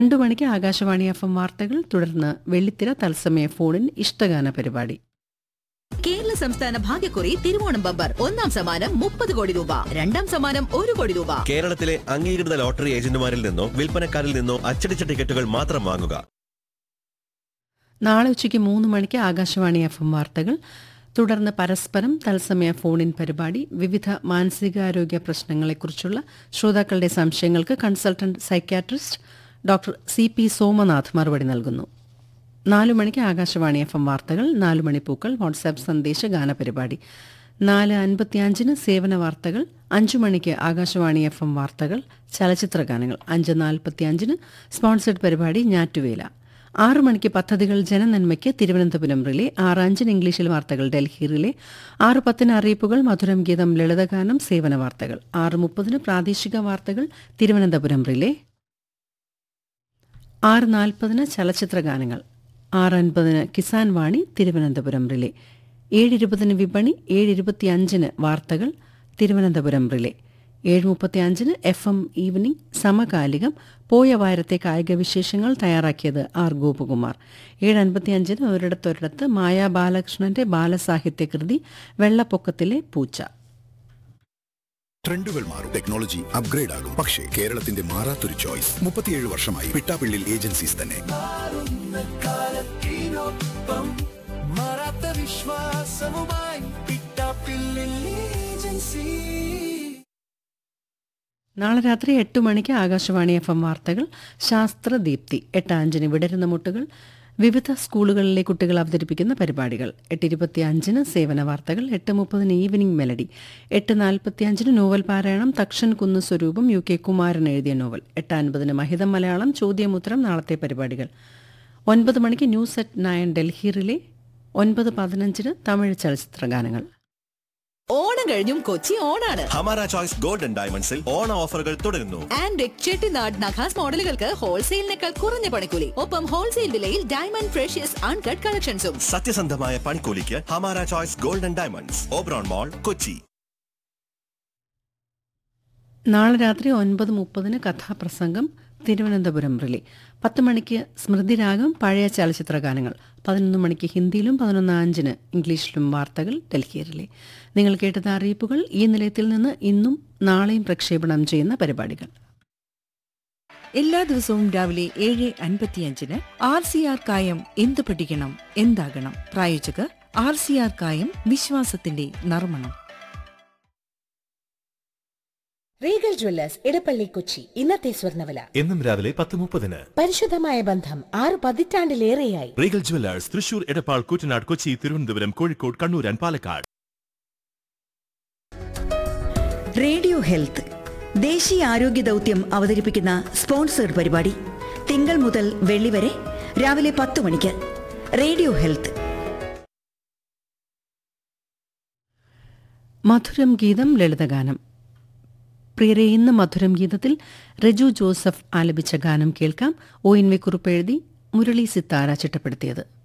രണ്ടു മണിക്ക് Akashvani F M വാർത്തകൾ തുടർന്ന് വെള്ളിത്തിര തത്സമയ ഫോണിൻ ഇഷ്ടഗാന പരിപാടി കേരള സംസ്ഥാന ഭാഗ്യക്കുറി തിരുവോണം ബമ്പർ ഒന്നാം സമ്മാനം മുപ്പത് കോടി രൂപ രണ്ടാം സമ്മാനം ഒരു കോടി രൂപ കേരളത്തിലെ അംഗീകൃത ലോട്ടറി ഏജന്റുമാരിൽ നിന്നോ വിൽപ്പനക്കാരിൽ നിന്നോ അച്ചടിച്ച ടിക്കറ്റുകൾ മാത്രം വാങ്ങുക നാളെ ഉച്ചയ്ക്ക് മൂന്ന് മണിക്ക് ആകാശവാണി എഫ് എം വാർത്തകൾ തുടർന്ന് പരസ്പരം തത്സമയ ഫോണിൻ പരിപാടി വിവിധ മാനസികാരോഗ്യ പ്രശ്നങ്ങളെക്കുറിച്ചുള്ള ശ്രോതാക്കളുടെ സംശയങ്ങൾക്ക് consultant psychiatrist doctor C P Somanath മറുപടി നൽകുന്നു നാലു മണിക്ക് ആകാശവാണി എഫ് എം വാർത്തകൾ നാലു മണിപ്പൂക്കൾ വാട്സാപ്പ് സന്ദേശ ഗാനപരിപാടി നാല് അൻപത്തിയഞ്ചിന് സേവന വാർത്തകൾ അഞ്ചു മണിക്ക് ആകാശവാണി എഫ് എം വാർത്തകൾ ചലച്ചിത്ര ഗാനങ്ങൾ അഞ്ച് നാൽപ്പത്തിയഞ്ചിന് സ്പോൺസർഡ് പരിപാടി ഞാറ്റുവേല ആറു മണിക്ക് പദ്ധതികൾ ജനനന്മയ്ക്ക് തിരുവനന്തപുരം റിലേ ആറ് അഞ്ചിന് ഇംഗ്ലീഷിൽ വാർത്തകൾ ഡൽഹി റിലേ ആറ് പത്തിന് അറിയിപ്പുകൾ മധുരം ഗീതം ലളിതഗാനം സേവന വാർത്തകൾ ആറ് മുപ്പതിന് പ്രാദേശിക വാർത്തകൾ തിരുവനന്തപുരം റിലേ ആറ് നാൽപ്പതിന് ചലച്ചിത്ര ഗാനങ്ങൾ ആറ് അൻപതിന് കിസാൻ വാണി തിരുവനന്തപുരം റിലേ ഏഴ് ഇരുപതിന് വിപണി ഏഴ് ഇരുപത്തിയഞ്ചിന് വാർത്തകൾ തിരുവനന്തപുരം റിലേ ഏഴ് മുപ്പത്തിയഞ്ചിന് എഫ് എം ഈവനിംഗ് സമകാലികം പോയ വാരത്തെ കായിക വിശേഷങ്ങൾ തയ്യാറാക്കിയത് ആർ ഗോപകുമാർ ഏഴ് അൻപത്തിയഞ്ചിന് ഒരിടത്തൊരിടത്ത് മായാ ബാലകൃഷ്ണന്റെ ബാലസാഹിത്യ കൃതി വെള്ളപ്പൊക്കത്തിലെ പൂച്ച ട്രെൻഡുകൾ മാറും ടെക്നോളജി അപ്ഗ്രേഡ് ആകും പക്ഷേ കേരളത്തിന്റെ മാറാത്തൊരു ചോയ്സ് മുപ്പത്തിയേഴ് വർഷമായി പിട്ടാപ്പിള്ളിൽ ഏജൻസീസ് തന്നെ മാറാത്ത വിശ്വാസവുമായി പിട്ടാപ്പിള്ളിൽ ഏജൻസി നാളെ രാത്രി എട്ട് മണിക്ക് ആകാശവാണി എഫ് എം വാർത്തകൾ ശാസ്ത്രദീപ്തി എട്ട് അഞ്ചിന് വിടരുന്ന മുട്ടുകൾ വിവിധ സ്കൂളുകളിലെ കുട്ടികൾ അവതരിപ്പിക്കുന്ന പരിപാടികൾ എട്ട് ഇരുപത്തി അഞ്ചിന് സേവന വാർത്തകൾ എട്ട് മുപ്പതിന് ഈവനിംഗ് മെലഡി എട്ട് നാൽപ്പത്തിയഞ്ചിന് നോവൽ പാരായണം തക്ഷൻ കുന്ന് സ്വരൂപം യു കെ കുമാരൻ എഴുതിയ നോവൽ എട്ട് അൻപതിന് മഹിതം മലയാളം ചോദ്യമുത്തരം നാളത്തെ പരിപാടികൾ ഒൻപത് മണിക്ക് news at nine Delhi relay ഒൻപത് പതിനഞ്ചിന് തമിഴ് ചലച്ചിത്ര ഗാനങ്ങൾ ഓണം കഴിഞ്ഞും കൊച്ചി ഓണാണ് ഹമാര ചോയ്സ് ഗോൾഡൻ ഡയമണ്ട്സിൽ ഓണ ഓഫറുകൾ തുടരുന്നു ആൻഡ് ചെട്ടിനാട് നഖാസ് മോഡലുകൾക്ക് ഹോൾസെയിലിനേക്കാൾ കുറഞ്ഞ പണിക്കൂലി ഒപ്പം ഹോൾസെയിൽ വിലയിൽ ഡയമണ്ട് ഫ്രഷ്യസ് അൺകട്ട് കളക്ഷൻസും സത്യസന്ധമായ പണിക്കൂലിക്ക് ഹമാര choice golden diamonds Oberon mall Kochi നാളെ രാത്രി ഒൻപത് മുപ്പതിന് കഥാപ്രസംഗം തിരുവനന്തപുരം റിലേ പത്ത് മണിക്ക് സ്മൃതിരാഗം പഴയ ചലച്ചിത്ര ഗാനങ്ങൾ പതിനൊന്ന് മണിക്ക് ഹിന്ദിയിലും പതിനൊന്ന് അഞ്ചിന് ഇംഗ്ലീഷിലും വാർത്തകൾ ഡൽഹി റിലേ നിങ്ങൾ കേട്ടത് അറിയിപ്പുകൾ ഈ നിലയത്തിൽ നിന്ന് ഇന്നും നാളെയും പ്രക്ഷേപണം ചെയ്യുന്ന പരിപാടികൾ എല്ലാ ദിവസവും രാവിലെ ഏഴ് അൻപത്തിയഞ്ചിന് ആർ സി ആർ കായം എന്ത് പഠിക്കണം എന്താകണം പ്രായോജകർ ആർ സി ആർ കായം വിശ്വാസത്തിന്റെ നർമ്മണം റീഗൽ ജ്വല്ലേഴ്സ് ഇടപ്പള്ളി കൊച്ചി ഇന്നത്തെ സ്വർണ്ണവില എന്നും രാവിലെ പത്ത് മുപ്പതിന് പരിശുദ്ധമായ ബന്ധം ആറ് പതിറ്റാണ്ടിലേറെയായി Regal jewellers Thrissur Edappal Kuttanad Kochi Thiruvananthapuram Kozhikode Kannur and Palakkad radio health ദേശീയ ആരോഗ്യ ദൗത്യം അവതരിപ്പിക്കുന്ന സ്പോൺസേഡ് പരിപാടി തിങ്കൾ മുതൽ വെള്ളി വരെ രാവിലെ പത്ത് മണിക്ക് റേഡിയോ ഹെൽത്ത് മധുരം ഗീതം ലളിതഗാനം പ്രിയരെ ഇന്ന് മധുരം ഗീതത്തിൽ രജു ജോസഫ് ആലപിച്ച ഗാനം കേൾക്കാം ഒ എൻ വി കുറിപ്പ് എഴുതി മുരളി സിത്താര ചിട്ടപ്പെടുത്തിയത്